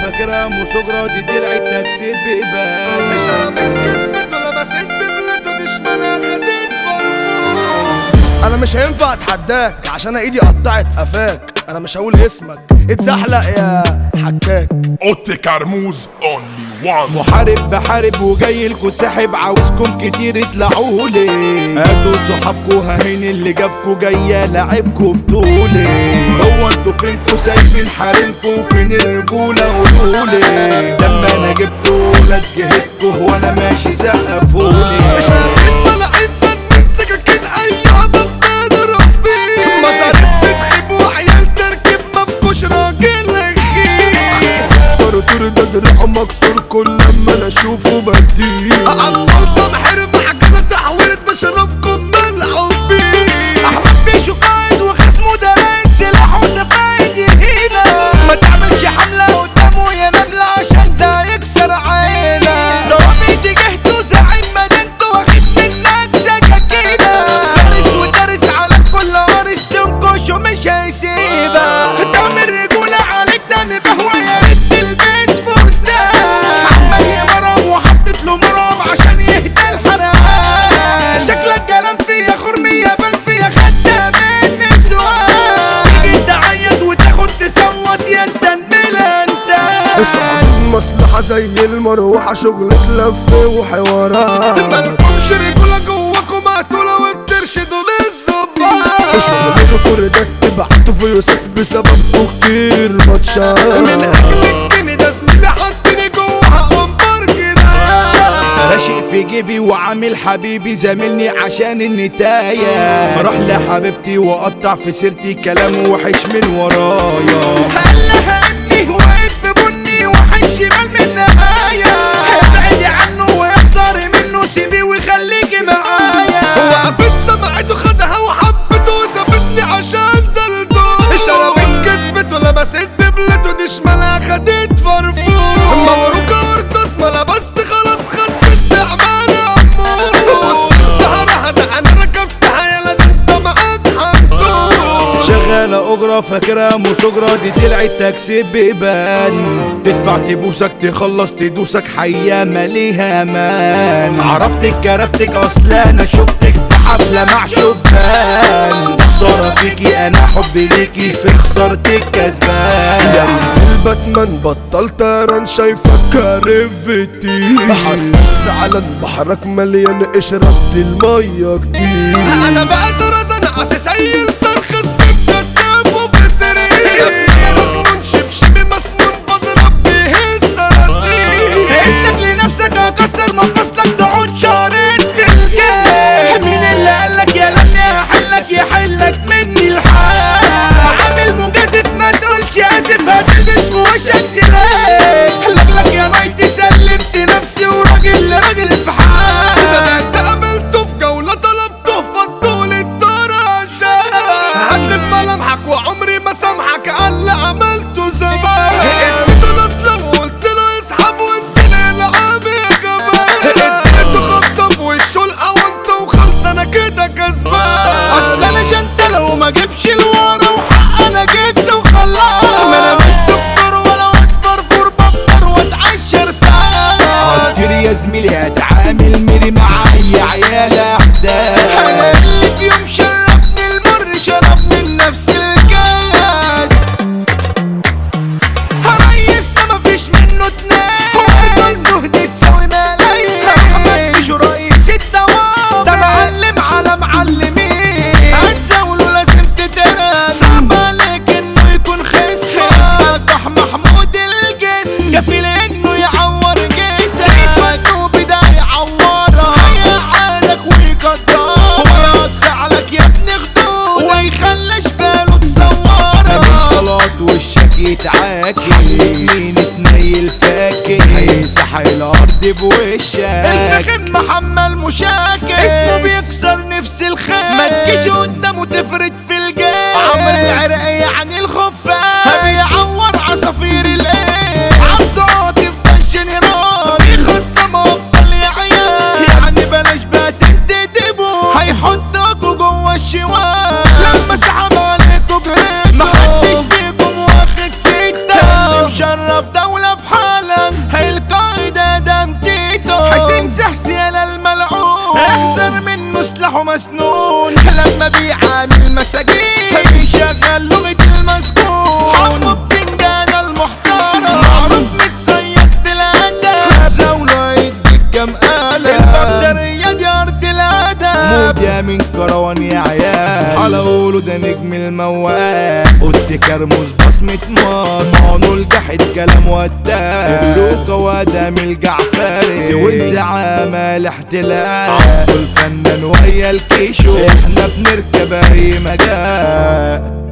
فاكرها مسجرة دي درع التكسير بيبان شربت كدبت ولمست دبلته دي شمالها خدت فرفور انا مش هينفع اتحداك عشان ايدي قطعت قفاك انا مش هقول اسمك اتزحلق يا حكاك اوتي كرموز اونلي وان محارب بحارب وجاي لكم ساحب عاوزكم كتير اطلعولي هاتوا صحابكوا ههين اللي جابكوا جاية لعبكوا بطولي هو انتوا فينكوا سايبين حارمكوا فين الرجولة قولولي لما انا جبتوا ولاد جهتكوا وانا ماشي سقفولي مش هتحب ولا انسان من سكاكين اي عبط اروح فيه مصاريف بتخيب وعيال تركب مفكوش راجل رخيص طر طر ده دراعه مكسور كل لما انا اشوفه بديه عمود محرم حاجة تحويل بشرفكم ملعوب بيه احمد بيشو قائد وخصمه ده رايد سلاحه ده فايد يهينا ما تعملش حملة قدامه يا نملة عشان ده يكسر عينة ضربي جهته زعيم مدينته واخد منك سكاكينة فارس ودارس على كل وارث تنكشه مش هيسيبك تعمل رجولة عليك ده نبهوة يا ريت تلبس فستان عمال يمرم وحطت له مرام عشان يهدى الحرام شكلك كلام فيا خرمية بل فيا خدة من نسوان تيجي تعيط وتاخد تصوت يا انت انت صاحب المصلحة زي المروحة شغلة لف وحوارات مالكمش رجولة جواكم مقتولة وبترشدوا للظباط شغلكوا كردات تبعتوا فيوسات بسببكوا كتير ماتشات من أجل الجني ده زميلي حطني جواها أمبار جنان راشق في جيبي وعامل حبيبي زاملني عشان النتاية راح لحبيبتي وقطع في سيرتي كلام وحش من ورايا قالها اني واقف في بني وحش شمال من نهاية ابعدي عنه واحذري منه سيبيه وخليكي معايا وقفت سمعته خدها وحبته وسابتني عشان دلدو شربت كدبت ولمست دبلته دي شمالها خدت فرفور مبروك ارتص ما لبست خلاص خدت استعمال امور وصلتها رهدة انا ركبتها يلا ده انت معاك حنطور شغالة أجرة فاكرها مسجرة دي طلعت تكسير بيبان تدفع تبوسك تخلص تدوسك حية ماليها أمان عرفتك كرفتك أصل أنا شفتك في حفلة مع شبان خسارة فيكي أنا حبي ليكي في خسارتك كسبان الباتمان بطل طيران شايفك كارفتي حاسس على بحرك مليان قشرة دي المية كتير انا بقى طرزان اساس اي انسان خصم بكتب وبسري انا مجنون شبشبي مسنون بضرب به الصراصير اسلك لنفسك اكسر مفاصلك تقعد شهرين في الجيم مين اللي قالك يا لمي هحلك يحلك مني الحال عامل مجازف ما تقولش اسف هتلبس في وشك سلاح لك يا ميتي سلمت نفسي وراجل لراجل في ده حال انت قابلته في جولة طلبته فضول الدرجة هدف ملامحك وعمري ما سامحك على اللي عملته زمان اديته اصلا وقلت له اسحب وانسى العاب يا جماعة اديته خبطة في وشه القوانطة وخلص انا كده كسبان اصل انا جنتلة وما جيبش الورا وحق انا جبت وخلاص ما انا مش سكر ولا واد فرفور بفطر واتعشر ساعات كتير يا زميلي هتعامل ميري مع اي عيال احداث انا اللي في يوم شربني المر شربني لنفس الكاس ريس ده مفيش منه اتنين وبرضه جهد تساوي ملايين احمد بيشو رئيس الدوام ده معلم على معلمين هتزاوله لازم تدرس صعب عليك انه يكون خصمك ضح محمود الجن كفيل انه يعور جيتك مكتوب ده يعورك هيقعدك ويقدرك ويقطع لك يا ابن خدود ويخليش باله تصورك غلط وشك يتعاكي مين تنيل فاكر هيمسح الارض بوشك الفخم محمل مشاكل اسمه بيكسر نفس الخيل ما تجيش قدامه تفرد في الجيل عمر العرق يعني الخفاش بيعور عصافير الايه عبد عاطف ده الجنرال يخصم افضل يا عيال يعني بلاش بقى تنتدبوا هيحطكوا جوه الشوال لما سحب عليكوا جريتوا محدش فيكم واخد ستة مشرف دولة بحالها المساجين بيشغل لغة المسجون حمو بتنجان المحترم معروف متصيد بالأدب زاوله يديك كام قلم البكتيريا دي أرض الأدب موديا من كروان يا عيال على قوله ده نجم الموال قلت كرموز بصمة مصر مانو الجحد كلام وداد اللوكا وادم الجعفري وانزع مال احتلال عبد الفنان ويا الكيشو احنا بنركب اي مجال